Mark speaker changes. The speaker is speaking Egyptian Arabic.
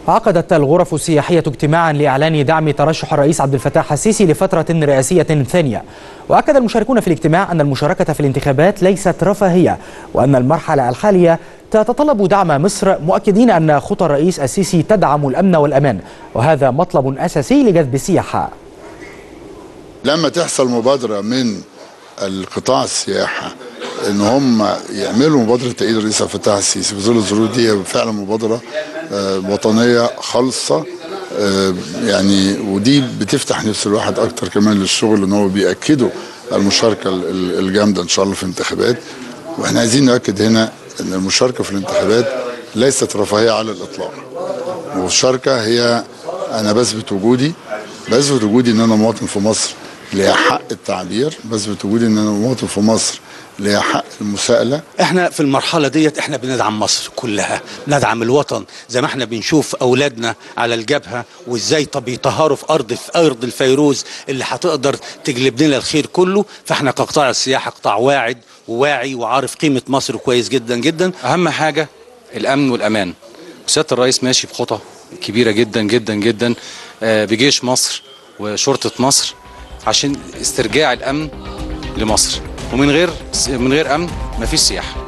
Speaker 1: عقدت الغرف السياحية اجتماعا لإعلان دعم ترشح الرئيس عبد الفتاح السيسي لفترة رئاسية ثانية وأكد المشاركون في الاجتماع أن المشاركة في الانتخابات ليست رفاهية وأن المرحلة الحالية تتطلب دعم مصر مؤكدين أن خطى الرئيس السيسي تدعم الأمن والأمان وهذا مطلب أساسي لجذب السياحة
Speaker 2: لما تحصل مبادرة من القطاع السياحة ان هم يعملوا مبادره تأييد الرئيس عبد الفتاح السيسي في ظل الظروف دي فعلا مبادره وطنيه خالصه يعني ودي بتفتح نفس الواحد اكتر كمان للشغل ان هو بياكدوا المشاركه الجامده ان شاء الله في الانتخابات واحنا عايزين ناكد هنا ان المشاركه في الانتخابات ليست رفاهيه على الاطلاق المشاركه هي انا بثبت وجودي بثبت وجودي ان انا مواطن في مصر ليها حق التعبير بثبت وجودي ان انا مواطن في مصر ليها حق المساءله
Speaker 3: احنا في المرحله ديت احنا بندعم مصر كلها بندعم الوطن زي ما احنا بنشوف اولادنا على الجبهه وازاي طب يطهروا في ارض في ارض الفيروز اللي هتقدر تجلب لنا الخير كله فاحنا كقطاع السياحه قطاع واعد وواعي وعارف قيمه مصر كويس جدا جدا
Speaker 4: اهم حاجه الامن والامان وسياده الرئيس ماشي بخطى كبيره جدا جدا جدا بجيش مصر وشرطه مصر عشان استرجاع الامن لمصر ومن غير من غير امن مفيش سياحه